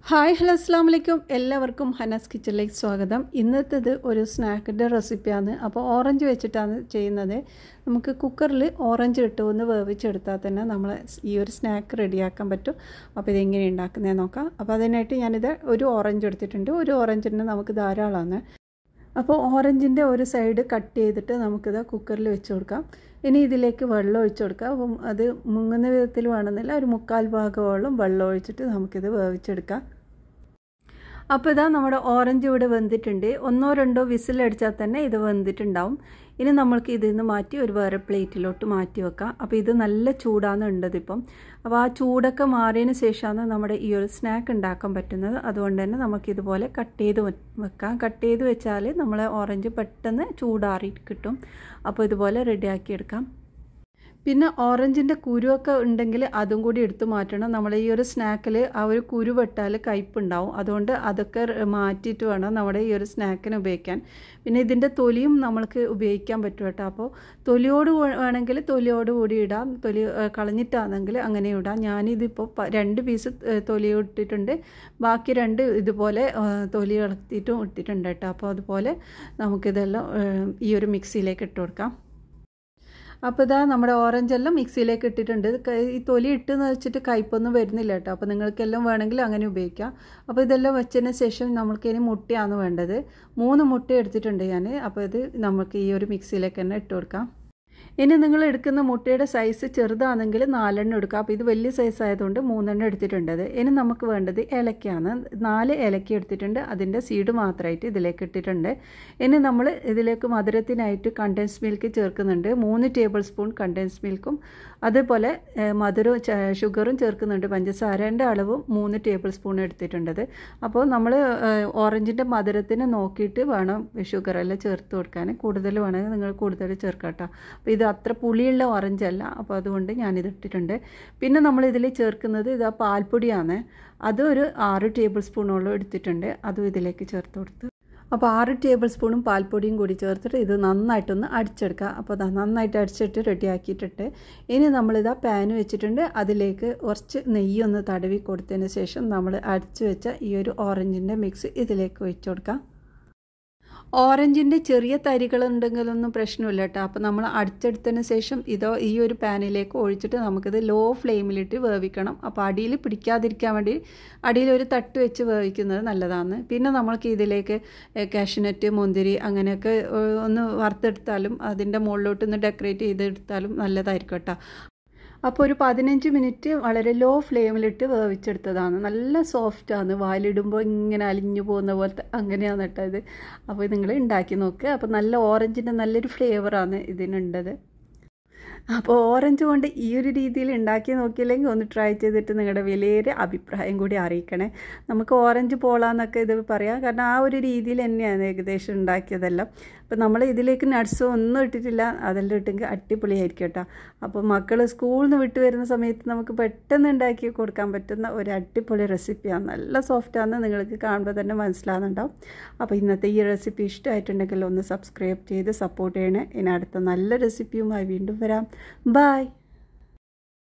Hi hello അസ്സാം വലൈക്കും എല്ലാവർക്കും ഹനാസ് കിച്ചണിലേക്ക് സ്വാഗതം ഇന്നത്തേത് ഒരു സ്നാക്കിൻ്റെ റെസിപ്പിയാണ് അപ്പോൾ ഓറഞ്ച് വെച്ചിട്ടാണ് ചെയ്യുന്നത് നമുക്ക് കുക്കറിൽ ഓറഞ്ച് ഇട്ട് ഒന്ന് വേവിച്ചെടുത്താൽ തന്നെ നമ്മൾ ഈ ഒരു സ്നാക്ക് റെഡിയാക്കാൻ പറ്റും അപ്പോൾ ഇതെങ്ങനെ ഉണ്ടാക്കുന്നതെന്ന് നോക്കാം അപ്പോൾ അതിനായിട്ട് ഞാനിത് ഒരു ഓറഞ്ച് എടുത്തിട്ടുണ്ട് ഒരു ഓറഞ്ചിന് നമുക്ക് ധാരാളമാണ് അപ്പോൾ ഓറഞ്ചിൻ്റെ ഒരു സൈഡ് കട്ട് ചെയ്തിട്ട് നമുക്കിത് കുക്കറിൽ വെച്ച് കൊടുക്കാം ഇനി ഇതിലേക്ക് വെള്ളം ഒഴിച്ചു കൊടുക്കാം അപ്പം അത് മുങ്ങുന്ന വിധത്തിൽ വേണമെന്നില്ല ഒരു മുക്കാൽ ഭാഗമോളം വെള്ളം ഒഴിച്ചിട്ട് നമുക്കിത് വേവിച്ചെടുക്കാം അപ്പോൾ ഇതാ നമ്മുടെ ഓറഞ്ച് ഇവിടെ വെന്തിട്ടുണ്ട് ഒന്നോ രണ്ടോ വിസിലടിച്ചാൽ തന്നെ ഇത് വെന്തിട്ടുണ്ടാവും ഇനി നമ്മൾക്ക് ഇതിൽ നിന്ന് മാറ്റി ഒരു വേറെ പ്ലേറ്റിലോട്ട് മാറ്റി വെക്കാം അപ്പോൾ ഇത് നല്ല ചൂടാണ് ഉണ്ടത് ഇപ്പം അപ്പോൾ ആ ചൂടൊക്കെ മാറിയതിന് ശേഷമാണ് നമ്മുടെ ഈ ഒരു സ്നാക്ക് ഉണ്ടാക്കാൻ പറ്റുന്നത് അതുകൊണ്ട് തന്നെ നമുക്കിതുപോലെ കട്ട് ചെയ്ത് വെക്കാം കട്ട് ചെയ്ത് വെച്ചാൽ നമ്മളെ ഓറഞ്ച് പെട്ടെന്ന് ചൂടാറി കിട്ടും അപ്പോൾ ഇതുപോലെ റെഡിയാക്കി എടുക്കാം പിന്നെ ഓറഞ്ചിൻ്റെ കുരുവൊക്കെ ഉണ്ടെങ്കിൽ അതും കൂടി എടുത്ത് മാറ്റണം നമ്മൾ ഈ ഒരു സ്നാക്കിൽ ആ ഒരു കുരു വെട്ടാൽ കയ്പുണ്ടാവും അതുകൊണ്ട് അതൊക്കെ മാറ്റിയിട്ട് വേണം നമ്മുടെ ഈ ഒരു സ്നാക്കിന് ഉപയോഗിക്കാൻ പിന്നെ ഇതിൻ്റെ തൊലിയും നമ്മൾക്ക് ഉപയോഗിക്കാൻ പറ്റും കേട്ടോ അപ്പോൾ തൊലിയോട് വേണമെങ്കിൽ തൊലിയോട് കൂടി ഇടാം തൊലി കളഞ്ഞിട്ടാണെങ്കിൽ അങ്ങനെ ഇടാം ഞാനിതിപ്പോൾ രണ്ട് പീസ് തൊലി ഇട്ടിട്ടുണ്ട് ബാക്കി രണ്ട് ഇതുപോലെ തൊലി ഇളത്തിയിട്ടും ഇട്ടിട്ടുണ്ട് കേട്ടോ അപ്പോൾ അതുപോലെ നമുക്കിതെല്ലാം ഈ ഒരു മിക്സിയിലേക്ക് ഇട്ട് കൊടുക്കാം അപ്പോൾ ഇതാ നമ്മുടെ ഓറഞ്ചെല്ലാം മിക്സിയിലേക്ക് ഇട്ടിട്ടുണ്ട് ഈ തൊലി ഇട്ടെന്ന് വെച്ചിട്ട് കയ്പൊന്നും വരുന്നില്ല കേട്ടോ അപ്പോൾ നിങ്ങൾക്കെല്ലാം വേണമെങ്കിൽ അങ്ങനെ ഉപയോഗിക്കാം അപ്പോൾ ഇതെല്ലാം വെച്ചതിന് ശേഷം നമ്മൾക്ക് ഇനി മുട്ടയാണ് വേണ്ടത് മൂന്ന് മുട്ട എടുത്തിട്ടുണ്ട് ഞാൻ അപ്പോൾ ഇത് നമുക്ക് ഈ ഒരു മിക്സിയിലേക്ക് തന്നെ ഇട്ട് കൊടുക്കാം ഇനി നിങ്ങൾ എടുക്കുന്ന മുട്ടയുടെ സൈസ് ചെറുതാണെങ്കിൽ നാലെണ്ണം എടുക്കുക അപ്പോൾ ഇത് വലിയ സൈസ് ആയതുകൊണ്ട് മൂന്നെണ്ണം എടുത്തിട്ടുണ്ട് ഇനി നമുക്ക് വേണ്ടത് ഏലക്കയാണ് നാല് ഏലക്ക എടുത്തിട്ടുണ്ട് അതിൻ്റെ സീഡ് മാത്രമായിട്ട് ഇതിലേക്ക് ഇട്ടിട്ടുണ്ട് ഇനി നമ്മൾ ഇതിലേക്ക് മധുരത്തിനായിട്ട് കണ്ടൻസ് മിൽക്ക് ചേർക്കുന്നുണ്ട് മൂന്ന് ടേബിൾ സ്പൂൺ കണ്ടൻസ് മിൽക്കും അതുപോലെ മധുരവും ഷുഗറും ചേർക്കുന്നുണ്ട് പഞ്ചസാരൻ്റെ അളവും മൂന്ന് ടേബിൾ സ്പൂൺ എടുത്തിട്ടുണ്ടത് അപ്പോൾ നമ്മൾ ഓറഞ്ചിൻ്റെ മധുരത്തിന് നോക്കിയിട്ട് വേണം ഷുഗറെല്ലാം ചേർത്ത് കൊടുക്കാൻ കൂടുതൽ വേണമെങ്കിൽ നിങ്ങൾ കൂടുതൽ ചേർക്കാം കേട്ടോ അപ്പോൾ ഇത് അത്ര പുളിയുള്ള ഓറഞ്ച് അല്ല അപ്പോൾ അതുകൊണ്ട് ഞാനിത് ഇട്ടിട്ടുണ്ട് പിന്നെ നമ്മൾ ഇതിൽ ചേർക്കുന്നത് ഇതാ പാൽപ്പൊടിയാണ് അത് ഒരു ആറ് ടേബിൾ സ്പൂണോളം എടുത്തിട്ടുണ്ട് അതും ഇതിലേക്ക് ചേർത്ത് കൊടുത്ത് അപ്പോൾ ആറ് ടേബിൾ സ്പൂണും പാൽപ്പൊടിയും കൂടി ചേർത്തിട്ട് ഇത് നന്നായിട്ടൊന്ന് അടിച്ചെടുക്കുക അപ്പോൾ അത് നന്നായിട്ട് അടിച്ചിട്ട് റെഡിയാക്കിയിട്ടിട്ട് ഇനി നമ്മളിതാ പാൻ വെച്ചിട്ടുണ്ട് അതിലേക്ക് കുറച്ച് നെയ്യൊന്ന് തടവി കൊടുത്തതിന് ശേഷം നമ്മൾ അടിച്ചു വെച്ച ഈ ഒരു ഓറഞ്ചിൻ്റെ മിക്സ് ഇതിലേക്ക് ഒഴിച്ചു കൊടുക്കാം ഓറഞ്ചിൻ്റെ ചെറിയ തരികളുണ്ടെങ്കിലൊന്നും പ്രശ്നമില്ല കേട്ടോ അപ്പോൾ നമ്മൾ അടിച്ചെടുത്തതിന് ശേഷം ഇതോ ഈ ഒരു പാനിലേക്ക് ഒഴിച്ചിട്ട് നമുക്കിത് ലോ ഫ്ലെയിമിലിട്ട് വേവിക്കണം അപ്പോൾ അടിയിൽ പിടിക്കാതിരിക്കാൻ വേണ്ടി അടിയിൽ ഒരു തട്ട് വെച്ച് വേവിക്കുന്നത് നല്ലതാണ് പിന്നെ നമ്മൾക്ക് ഇതിലേക്ക് കാഷ്നറ്റ് മുന്തിരി അങ്ങനെയൊക്കെ ഒന്ന് വറുത്തെടുത്താലും അതിൻ്റെ മുകളിലോട്ട് ഒന്ന് ഡെക്കറേറ്റ് ചെയ്തെടുത്താലും നല്ലതായിരിക്കും കേട്ടോ അപ്പോൾ ഒരു പതിനഞ്ച് മിനിറ്റ് വളരെ ലോ ഫ്ലെയിമിലിട്ട് വേവിച്ചെടുത്തതാണ് നല്ല സോഫ്റ്റാണ് വായിലിടുമ്പോൾ ഇങ്ങനെ അലിഞ്ഞു പോകുന്ന പോലത്തെ അങ്ങനെയാണ് കേട്ടോ ഇത് അപ്പോൾ നിങ്ങൾ ഉണ്ടാക്കി നോക്കുക അപ്പോൾ നല്ല ഓറഞ്ചിൻ്റെ നല്ലൊരു ഫ്ലേവറാണ് ഇതിനുണ്ടത് അപ്പോൾ ഓറഞ്ച് കൊണ്ട് ഈ ഒരു രീതിയിൽ ഉണ്ടാക്കി നോക്കിയില്ലെങ്കിൽ ഒന്ന് ട്രൈ ചെയ്തിട്ട് നിങ്ങളുടെ വിലയേറെ അഭിപ്രായം കൂടി അറിയിക്കണേ നമുക്ക് ഓറഞ്ച് പോളാന്നൊക്കെ ഇത് പറയാം കാരണം ആ ഒരു രീതിയിൽ തന്നെയാണ് ഏകദേശം ഉണ്ടാക്കിയതെല്ലാം അപ്പോൾ നമ്മൾ ഇതിലേക്ക് നട്ട്സോ ഒന്നും ഇട്ടിട്ടില്ല അതെല്ലാം ഇട്ടെങ്കിൽ അടിപൊളിയായിരിക്കും കേട്ടോ അപ്പോൾ മക്കൾ സ്കൂളിൽ നിന്ന് വിട്ട് വരുന്ന സമയത്ത് നമുക്ക് പെട്ടെന്ന് ഉണ്ടാക്കി കൊടുക്കാൻ പറ്റുന്ന ഒരു അടിപൊളി റെസിപ്പിയാണ് നല്ല സോഫ്റ്റാണ് നിങ്ങൾക്ക് കാണുമ്പോൾ തന്നെ മനസ്സിലാകുന്നുണ്ടാവും അപ്പോൾ ഇന്നത്തെ ഈ റെസിപ്പി ഇഷ്ടമായിട്ടുണ്ടെങ്കിൽ ഒന്ന് സബ്സ്ക്രൈബ് ചെയ്ത് സപ്പോർട്ട് ചെയ്യണേ ഇനി അടുത്ത നല്ല റെസിപ്പിയുമായി വീണ്ടും വരാം Bye.